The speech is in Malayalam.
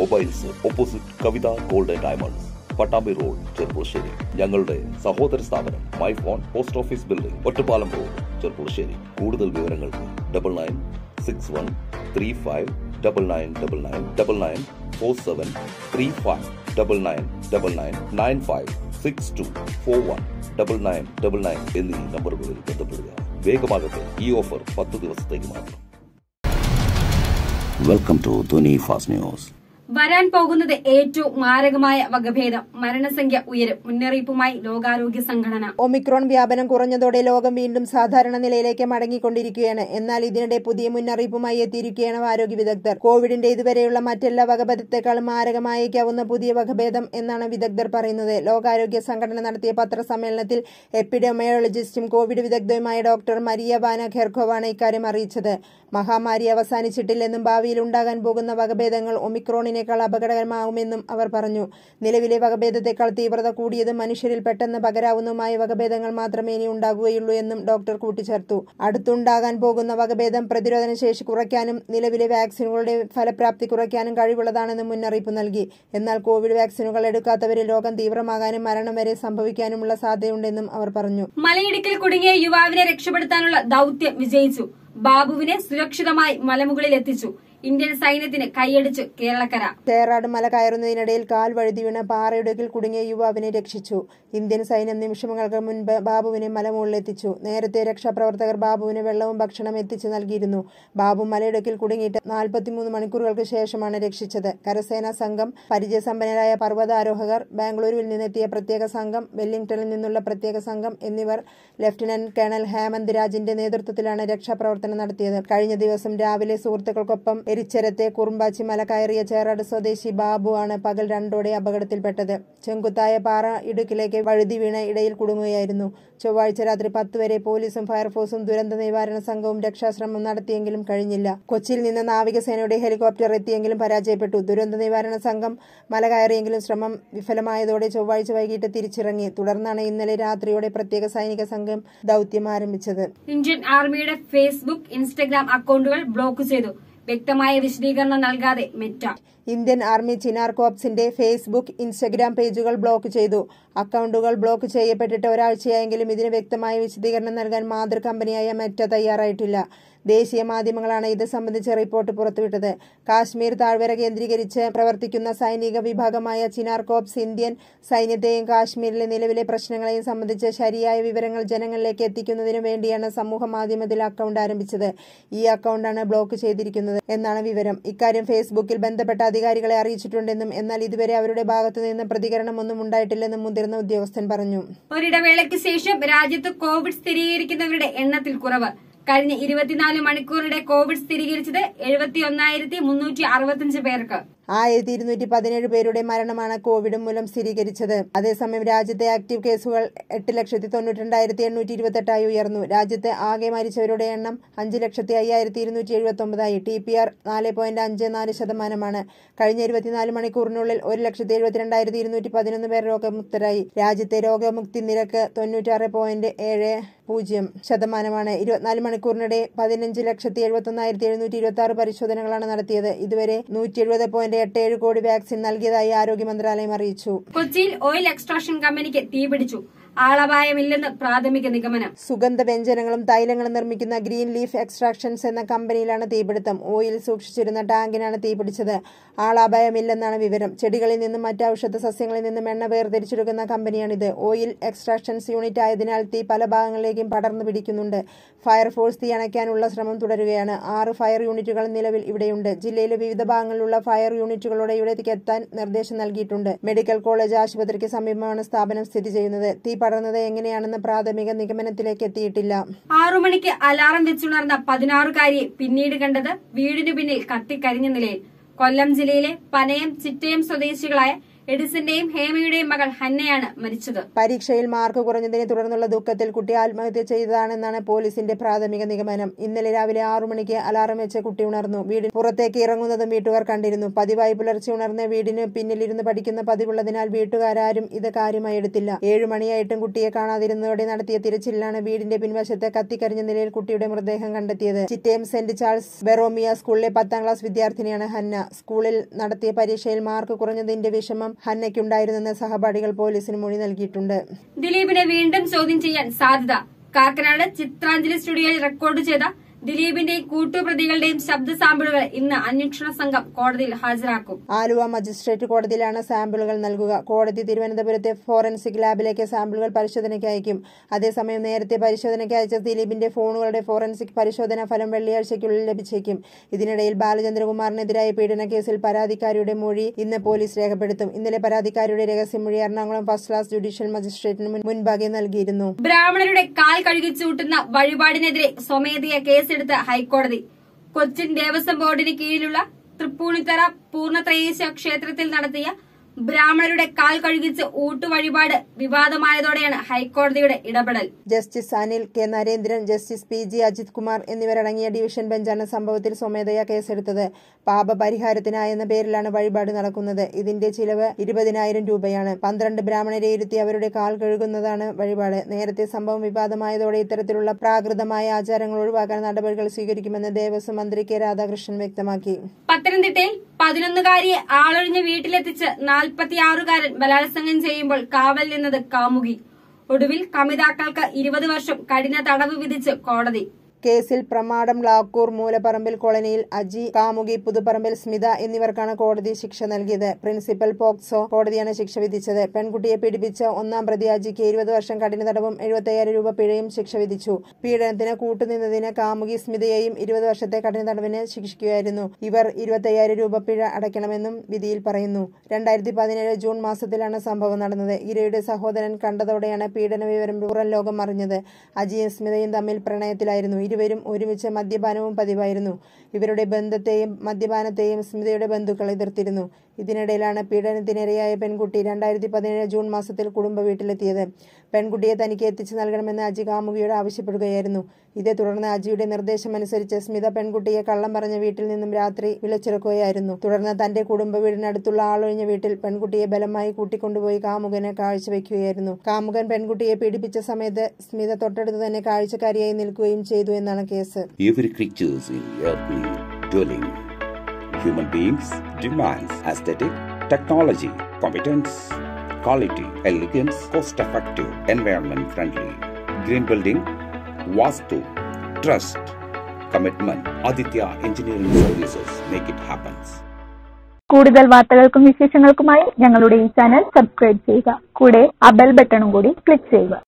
Mobiles opposite Kavitha gold and diamonds Pattambi road Cherpulassery ഞങ്ങളുടെ സഹോദര സ്ഥാപനം my phone post office building Ottapalam road Cherpulassery കൂടുതൽ വിവരങ്ങൾക്ക് double nine six one three five double nine double nine double nine four seven three five double nine double nine nine five six two four one double nine double nine എന്നീ നമ്പറുകളിൽ ബന്ധപ്പെടുക വേഗമാകട്ടെ ഈ ഓഫർ പത്ത് ദിവസത്തേക്ക് മാത്രം welcome to Dhwani fast news വരാൻ പോകുന്നത് ഏറ്റവും മാരകമായ വകഭേദം മരണസംഖ്യ ഉയരും മുന്നറിയിപ്പുമായി ലോകാരോഗ്യ സംഘടന ഒമിക്രോൺ വ്യാപനം കുറഞ്ഞതോടെ ലോകം വീണ്ടും സാധാരണ നിലയിലേക്ക് മടങ്ങിക്കൊണ്ടിരിക്കുകയാണ് എന്നാൽ ഇതിനിടെ പുതിയ മുന്നറിയിപ്പുമായി എത്തിയിരിക്കുകയാണ് ആരോഗ്യ വിദഗ്ധർ കോവിഡിന്റെ ഇതുവരെയുള്ള മറ്റെല്ലാ വകഭേദത്തെക്കാളും മാരകമായേക്കാവുന്ന പുതിയ വകഭേദം എന്നാണ് വിദഗ്ധർ പറയുന്നത് ലോകാരോഗ്യ സംഘടന നടത്തിയ പത്രസമ്മേളനത്തിൽ എപ്പിഡമിയോളജിസ്റ്റും കോവിഡ് വിദഗ്ധയുമായ ഡോക്ടർ മരിയ വാന ഖെർഖോവാണ് ഇക്കാര്യം അറിയിച്ചത് മഹാമാരി അവസാനിച്ചിട്ടില്ലെന്നും ഭാവിയിൽ ഉണ്ടാകാൻ പോകുന്ന വകഭേദങ്ങൾ ഒമിക്രോണിനേക്കാൾ അപകടകരമാവുമെന്നും അവർ പറഞ്ഞു നിലവിലെ വകഭേദത്തെക്കാൾ തീവ്രത കൂടിയതും മനുഷ്യരിൽ പെട്ടെന്ന് പകരാവുന്നതുമായ വകഭേദങ്ങൾ മാത്രമേ ഇനി ഉണ്ടാകുകയുള്ളൂ എന്നും ഡോക്ടർ കൂട്ടിച്ചേർത്തു അടുത്തുണ്ടാകാൻ പോകുന്ന വകഭേദം പ്രതിരോധന ശേഷി കുറയ്ക്കാനും നിലവിലെ വാക്സിനുകളുടെ ഫലപ്രാപ്തി കുറയ്ക്കാനും കഴിവുള്ളതാണെന്നും മുന്നറിയിപ്പ് നൽകി എന്നാൽ കോവിഡ് വാക്സിനുകൾ എടുക്കാത്തവരിൽ രോഗം തീവ്രമാകാനും മരണം വരെ സംഭവിക്കാനുമുള്ള സാധ്യതയുണ്ടെന്നും അവർ പറഞ്ഞു മലയിടുക്കിൽ കുടുങ്ങിയ യുവാവിനെ രക്ഷപ്പെടുത്താനുള്ള ദൌത്യം വിജയിച്ചു ബാബുവിനെ സുരക്ഷിതമായി മലമുകളിൽ എത്തിച്ചു ഇന്ത്യൻ സൈന്യത്തിന് കൈയടിച്ചു കേരളക്കര തേറാട് മല കയറുന്നതിനിടയിൽ കാൽ വഴുതി വീണ പാറയിടുക്കിൽ കുടുങ്ങിയ യുവാവിനെ രക്ഷിച്ചു ഇന്ത്യൻ സൈന്യം നിമിഷങ്ങൾക്ക് മുൻപ് ബാബുവിനെ മലമുകളിലെത്തിച്ചു നേരത്തെ രക്ഷാപ്രവർത്തകർ ബാബുവിന് വെള്ളവും ഭക്ഷണം എത്തിച്ചു നൽകിയിരുന്നു ബാബു മലയിടുക്കിൽ കുടുങ്ങിയിട്ട് നാൽപ്പത്തിമൂന്ന് മണിക്കൂറുകൾക്ക് ശേഷമാണ് രക്ഷിച്ചത് കരസേനാ സംഘം പരിചയസമ്പന്നരായ പർവ്വതാരോഹകർ ബാംഗ്ലൂരുവിൽ നിന്നെത്തിയ പ്രത്യേക സംഘം വെല്ലിംഗ്ടണിൽ നിന്നുള്ള പ്രത്യേക സംഘം എന്നിവർ ലഫ്റ്റനന്റ് കേണൽ ഹേമന്ത് രാജിന്റെ നേതൃത്വത്തിലാണ് രക്ഷാപ്രവർത്തനം നടത്തിയത് കഴിഞ്ഞ ദിവസം രാവിലെ സുഹൃത്തുക്കൾക്കൊപ്പം എരിച്ചരത്തെ കുറുമ്പാച്ചി മല കയറിയ ചേറാട് സ്വദേശി ബാബു ആണ് പകൽ രണ്ടോടെ അപകടത്തിൽപ്പെട്ടത് ചെങ്കുത്തായ പാറ ഇടുക്കിലേക്ക് വഴുതി വീണ് ഇടയിൽ കുടുങ്ങുകയായിരുന്നു ചൊവ്വാഴ്ച രാത്രി പത്ത് വരെ പോലീസും ഫയർഫോഴ്സും ദുരന്ത നിവാരണ സംഘവും രക്ഷാശ്രമം നടത്തിയെങ്കിലും കഴിഞ്ഞില്ല കൊച്ചിയിൽ നിന്ന് നാവികസേനയുടെ ഹെലികോപ്റ്റർ എത്തിയെങ്കിലും പരാജയപ്പെട്ടു ദുരന്ത നിവാരണ സംഘം മല കയറിയെങ്കിലും ശ്രമം വിഫലമായതോടെ ചൊവ്വാഴ്ച വൈകിട്ട് തിരിച്ചിറങ്ങി തുടർന്നാണ് ഇന്നലെ രാത്രിയോടെ പ്രത്യേക സൈനിക സംഘം ദൌത്യം ആരംഭിച്ചത് ഇന്ത്യൻ ആർമിയുടെ ഫേസ്ബുക്ക് ഇൻസ്റ്റഗ്രാം അക്കൌണ്ടുകൾ ബ്ലോക്ക് ചെയ്തു വ്യക്തമായ വിശദീകരണം നൽകാതെ മെറ്റ ഇന്ത്യൻ ആർമി ചിനാർ കോപ്സിന്റെ ഫേസ്ബുക്ക് ഇൻസ്റ്റഗ്രാം പേജുകൾ ബ്ലോക്ക് ചെയ്തു അക്കൌണ്ടുകൾ ബ്ലോക്ക് ചെയ്യപ്പെട്ടിട്ട് ഒരാഴ്ചയായെങ്കിലും ഇതിന് വ്യക്തമായ വിശദീകരണം നൽകാൻ മാതൃ കമ്പനിയായ മെറ്റ തയ്യാറായിട്ടില്ല ദേശീയ മാധ്യമങ്ങളാണ് ഇത് സംബന്ധിച്ച റിപ്പോർട്ട് പുറത്തുവിട്ടത് കാശ്മീർ താഴ്വര കേന്ദ്രീകരിച്ച് പ്രവർത്തിക്കുന്ന സൈനിക വിഭാഗമായ ചിനാർ കോപ്സ് ഇന്ത്യൻ സൈന്യത്തെയും കാശ്മീരിലെ നിലവിലെ പ്രശ്നങ്ങളെയും സംബന്ധിച്ച് ശരിയായ വിവരങ്ങൾ ജനങ്ങളിലേക്ക് എത്തിക്കുന്നതിനു വേണ്ടിയാണ് സമൂഹ മാധ്യമത്തിൽ അക്കൌണ്ട് ആരംഭിച്ചത് ഈ അക്കൌണ്ടാണ് ബ്ലോക്ക് ചെയ്തിരിക്കുന്നത് എന്നാണ് വിവരം ഇക്കാര്യം ഫേസ്ബുക്കിൽ ബന്ധപ്പെട്ട അധികാരികളെ അറിയിച്ചിട്ടുണ്ടെന്നും എന്നാൽ ഇതുവരെ അവരുടെ ഭാഗത്തു നിന്ന് പ്രതികരണമൊന്നും ഉണ്ടായിട്ടില്ലെന്നും മുതിർന്ന ഉദ്യോഗസ്ഥൻ പറഞ്ഞു ഒരിടവേളയ്ക്ക് ശേഷം രാജ്യത്ത് കോവിഡ് സ്ഥിരീകരിക്കുന്നവരുടെ എണ്ണത്തിൽ കുറവ് കഴിഞ്ഞ ഇരുപത്തിനാല് മണിക്കൂറിടെ കോവിഡ് സ്ഥിരീകരിച്ചത് എഴുപത്തി ഒന്നായിരത്തി മുന്നൂറ്റി അറുപത്തിയഞ്ച് പേർക്ക് ആയിരത്തി ഇരുന്നൂറ്റി പതിനേഴ് പേരുടെ മരണമാണ് കോവിഡ് മൂലം സ്ഥിരീകരിച്ചത് അതേസമയം രാജ്യത്തെ ആക്റ്റീവ് കേസുകൾ എട്ട് ലക്ഷത്തി തൊണ്ണൂറ്റി രണ്ടായിരത്തി എണ്ണൂറ്റി ഇരുപത്തെട്ടായി ഉയർന്നു രാജ്യത്ത് ആകെ മരിച്ചവരുടെ എണ്ണം അഞ്ച് ലക്ഷത്തി അയ്യായിരത്തി ഇരുന്നൂറ്റി എഴുപത്തി ഒമ്പതായി ടി പി ആർ നാല് പോയിന്റ് അഞ്ച് നാല് ശതമാനമാണ് കഴിഞ്ഞ ഇരുപത്തിനാല് മണിക്കൂറിനുള്ളിൽ ഒരു ലക്ഷത്തി എഴുപത്തിരണ്ടായിരത്തി ഇരുന്നൂറ്റി പതിനൊന്ന് പേർ രോഗമുക്തരായി രാജ്യത്തെ രോഗമുക്തി നിരക്ക് തൊണ്ണൂറ്റാറ് പോയിന്റ് ഏഴ് പൂജ്യം ശതമാനമാണ് ഇരുപത്തിനാല് മണിക്കൂറിനിടെ പതിനഞ്ച് ലക്ഷത്തി എഴുപത്തി ഒന്നായിരത്തി എഴുന്നൂറ്റി ഇരുപത്തി ആറ് പരിശോധനകളാണ് നടത്തിയത് ഇതുവരെ നൂറ്റി എഴുപത് പോയിന്റ് എട്ട് ഏഴ് കോടി വാക്സിൻ നൽകിയതായി ആരോഗ്യ മന്ത്രാലയം അറിയിച്ചു കൊച്ചിയിൽ ഓയിൽ എക്സ്ട്രാക്ഷൻ കമ്പനിക്ക് തീപിടിച്ചു ആളപായമില്ലെന്ന് പ്രാഥമിക നിഗമനം സുഗന്ധ വ്യഞ്ജനങ്ങളും തൈലങ്ങളും നിർമ്മിക്കുന്ന ഗ്രീൻ ലീഫ് എക്സ്ട്രാക്ഷൻസ് എന്ന കമ്പനിയിലാണ് തീപിടുത്തം ഓയിൽ സൂക്ഷിച്ചിരുന്ന ടാങ്കിനാണ് തീപിടിച്ചത് ആളാപായമില്ലെന്നാണ് വിവരം ചെടികളിൽ നിന്നും മറ്റ് ഔഷധ സസ്യങ്ങളിൽ നിന്നും എണ്ണ വേർതിരിച്ചെടുക്കുന്ന കമ്പനിയാണിത് ഓയിൽ എക്സ്ട്രാക്ഷൻസ് യൂണിറ്റ് ആയതിനാൽ തീ പല ഭാഗങ്ങളിലേക്കും പടർന്നു പിടിക്കുന്നുണ്ട് ഫയർഫോഴ്സ് തീ അണയ്ക്കാനുള്ള ശ്രമം തുടരുകയാണ് ആറ് ഫയർ യൂണിറ്റുകൾ നിലവിൽ ഇവിടെയുണ്ട് ജില്ലയിലെ വിവിധ ഭാഗങ്ങളിലുള്ള ഫയർ യൂണിറ്റുകളോടെ ഇവിടേക്ക് എത്താൻ നിർദ്ദേശം നൽകിയിട്ടുണ്ട് മെഡിക്കൽ കോളേജ് ആശുപത്രിക്ക് സമീപമാണ് സ്ഥാപനം സ്ഥിതി ചെയ്യുന്നത് തീ പടർന്നത് എങ്ങനെയാണെന്ന് പ്രാഥമിക നിഗമനത്തിലേക്ക് എത്തിയിട്ടില്ല ആറു മണിക്ക് അലാറം വെച്ചുണർന്ന പതിനാറുകാരിയെ പിന്നീട് കണ്ടത് വീടിനു പിന്നിൽ കത്തിക്കരിഞ്ഞ നിലയിൽ കൊല്ലം ജില്ലയിലെ പനയം ചിറ്റയം സ്വദേശികളായ എഡിസന്റെയും ഹേമയുടെയും മകൾ ഹന്നയാണ് മരിച്ചത് പരീക്ഷയിൽ മാർക്ക് കുറഞ്ഞതിനെ തുടർന്നുള്ള ദുഃഖത്തിൽ കുട്ടി ആത്മഹത്യ ചെയ്തതാണെന്നാണ് പോലീസിന്റെ പ്രാഥമിക നിഗമനം ഇന്നലെ രാവിലെ ആറു മണിക്ക് അലാറം വെച്ച് കുട്ടി ഉണർന്നു വീടിന് പുറത്തേക്ക് ഇറങ്ങുന്നതും വീട്ടുകാർ കണ്ടിരുന്നു പതിവായി പുലർച്ചെ ഉണർന്ന് വീടിന് പിന്നിലിരുന്ന് പഠിക്കുന്ന പതിവുള്ളതിനാൽ വീട്ടുകാരും ഇത് കാര്യമായി എടുത്തില്ല ഏഴു മണിയായിട്ടും കുട്ടിയെ കാണാതിരുന്നതോടെ നടത്തിയ തിരച്ചിലാണ് വീടിന്റെ പിൻവശത്ത് കത്തിക്കരിഞ്ഞ നിലയിൽ കുട്ടിയുടെ മൃതദേഹം കണ്ടെത്തിയത് ചിറ്റയം സെന്റ് ചാൾസ് ബെറോമിയ സ്കൂളിലെ പത്താം ക്ലാസ് വിദ്യാർത്ഥിനിയാണ് ഹന്ന സ്കൂളിൽ നടത്തിയ പരീക്ഷയിൽ മാർക്ക് കുറഞ്ഞതിന്റെ വിഷമം ഹന്നയ്ക്കുണ്ടായിരുന്നെന്ന് സഹപാഠികൾ പോലീസിന് മൊഴി നൽകിയിട്ടുണ്ട് ദിലീപിനെ വീണ്ടും ചോദ്യം ചെയ്യാൻ സാധ്യത കാക്കനാട് ചിത്രാഞ്ജലി സ്റ്റുഡിയോയിൽ റെക്കോർഡ് ചെയ്ത ദിലീപിന്റെയും കൂട്ടുപ്രതികളുടെയും ശബ്ദ സാമ്പിളുകൾ ഇന്ന് അന്വേഷണ സംഘം കോടതിയിൽ ഹാജരാക്കും ആലുവ മജിസ്ട്രേറ്റ് കോടതിയിലാണ് സാമ്പിളുകൾ നൽകുക കോടതി തിരുവനന്തപുരത്തെ ഫോറൻസിക് ലാബിലേക്ക് സാമ്പിളുകൾ പരിശോധനയ്ക്ക് അയക്കും അതേസമയം നേരത്തെ പരിശോധനയ്ക്ക് അയച്ച ദിലീപിന്റെ ഫോണുകളുടെ ഫോറൻസിക് പരിശോധനാ ഫലം വെള്ളിയാഴ്ചയ്ക്കുള്ളിൽ ലഭിച്ചേക്കും ഇതിനിടയിൽ ബാലചന്ദ്രകുമാറിനെതിരായ പീഡന കേസിൽ പരാതിക്കാരിയുടെ മൊഴി ഇന്ന് പോലീസ് രേഖപ്പെടുത്തും ഇന്നലെ പരാതിക്കാരിയുടെ രഹസ്യമൊഴി എറണാകുളം ഫസ്റ്റ് ക്ലാസ് ജുഡീഷ്യൽ മജിസ്ട്രേറ്റിന് മുൻ- മുൻപാകെ നൽകിയിരുന്നു ബ്രാഹ്മണരുടെ കാൽ കഴുകിച്ചൂട്ടുന്ന വഴിപാടിനെതിരെ സ്വമേധയ കേസെടുത്ത ഹൈക്കോടതി കൊച്ചിൻ ദേവസ്വം ബോർഡിന് കീഴിലുള്ള തൃപ്പൂണിത്തറ പൂർണ്ണത്രയീശ ക്ഷേത്രത്തിൽ നടത്തിയ ബ്രാഹ്മണരുടെ കാൽ കഴുകിച്ച് ഊട്ടുവഴിപാട് വിവാദമായതോടെയാണ് ഹൈക്കോടതിയുടെ ഇടപെടൽ justice Anil K Narendran justice P G Ajith Kumar എന്നിവരടങ്ങിയ ഡിവിഷൻ ബെഞ്ചാണ് സംഭവത്തിൽ സ്വമേധയാ കേസെടുത്തത് പാപപരിഹാരത്തിനായെന്ന പേരിലാണ് വഴിപാട് നടക്കുന്നത് ഇതിന്റെ ചിലവ് ഇരുപതിനായിരം രൂപയാണ് പന്ത്രണ്ട് ബ്രാഹ്മണരെ ഇരുത്തി അവരുടെ കാൽ കഴുകുന്നതാണ് വഴിപാട് നേരത്തെ സംഭവം വിവാദമായതോടെ ഇത്തരത്തിലുള്ള പ്രാകൃതമായ ആചാരങ്ങൾ ഒഴിവാക്കാൻ നടപടികൾ സ്വീകരിക്കുമെന്ന് ദേവസ്വം മന്ത്രി കെ രാധാകൃഷ്ണൻ വ്യക്തമാക്കി പത്തനംതിട്ടയിൽ പതിനൊന്നുകാരിയെ ആളൊഴിഞ്ഞ് വീട്ടിലെത്തിച്ച് നാൽപ്പത്തിയാറുകാരൻ ബലാത്സംഗം ചെയ്യുമ്പോൾ കാവൽ നിന്നത് കാമുകി ഒടുവിൽ കമിതാക്കൾക്ക് ഇരുപത് വർഷം കഠിന തടവ് വിധിച്ച് കോടതി കേസിൽ പ്രമാടം ലാക്കൂർ മൂലപ്പറമ്പിൽ കോളനിയിൽ അജി കാമുകി പുതുപ്പറമ്പിൽ സ്മിത എന്നിവർക്കാണ് കോടതി ശിക്ഷ നൽകിയത് പ്രിൻസിപ്പൽ പോക്സോ കോടതിയാണ് ശിക്ഷ വിധിച്ചത് പെൺകുട്ടിയെ പീഡിപ്പിച്ച ഒന്നാം പ്രതി അജിക്ക് ഇരുപത് വർഷം കഠിന തടവും എഴുപത്തയ്യായിരം രൂപ പിഴയും ശിക്ഷ വിധിച്ചു പീഡനത്തിന് കൂട്ടുനിന്നതിന് കാമുകി സ്മിതയെയും ഇരുപത് വർഷത്തെ കഠിന തടവിന് ശിക്ഷിക്കുകയായിരുന്നു ഇവർ ഇരുപത്തയ്യായിരം രൂപ പിഴ അടയ്ക്കണമെന്നും വിധിയിൽ പറയുന്നു രണ്ടായിരത്തി പതിനേഴ് ജൂൺ മാസത്തിലാണ് സംഭവം നടന്നത് ഇരയുടെ സഹോദരൻ കണ്ടതോടെയാണ് പീഡന വിവരം പുറം ലോകം അറിഞ്ഞത് അജിയും സ്മിതയും തമ്മിൽ പ്രണയത്തിലായിരുന്നു ഇരുവരും ഒരുമിച്ച് മദ്യപാനവും പതിവായിരുന്നു ഇവരുടെ ബന്ധത്തെയും മദ്യപാനത്തെയും സ്മിതയുടെ ബന്ധുക്കൾ എതിർത്തിരുന്നു ഇതിനിടയിലാണ് പീഡനത്തിനിരയായ പെൺകുട്ടി രണ്ടായിരത്തി പതിനേഴ് ജൂൺ മാസത്തിൽ കുടുംബ വീട്ടിലെത്തിയത് പെൺകുട്ടിയെ തനിക്ക് എത്തിച്ചു നൽകണമെന്ന് അജി കാമുകിയോട് ആവശ്യപ്പെടുകയായിരുന്നു ഇതേ തുടർന്ന് അജിയുടെ നിർദ്ദേശമനുസരിച്ച് സ്മിത പെൺകുട്ടിയെ കള്ളം പറഞ്ഞ വീട്ടിൽ നിന്നും രാത്രി വിളിച്ചിറക്കുകയായിരുന്നു തുടർന്ന് തന്റെ കുടുംബ വീടിനടുത്തുള്ള ആളൊഴിഞ്ഞ വീട്ടിൽ പെൺകുട്ടിയെ ബലമായി കൂട്ടിക്കൊണ്ടുപോയി കാമുകന് കാഴ്ചവെക്കുകയായിരുന്നു കാമുകൻ പെൺകുട്ടിയെ പീഡിപ്പിച്ച സമയത്ത് സ്മിത തൊട്ടടുത്ത് തന്നെ കാഴ്ചക്കാരിയായി നിൽക്കുകയും ചെയ്തു എന്നാണ് case Every creatures in earthly dwelling. Human beings demands aesthetic, technology, competence, quality, elegance, cost-effective, environment-friendly. Green building, Vastu, trust, commitment. Aditya Engineering Services make it happen. കൂടുതൽ വാർത്തകൾക്കും വിശേഷങ്ങൾക്കുമായി ഞങ്ങളുടെ ഈ ചാനൽ സബ്സ്ക്രൈബ് ചെയ്യുക കൂടെ ആ ബെൽ ബട്ടണും കൂടി ക്ലിക്ക് ചെയ്യുക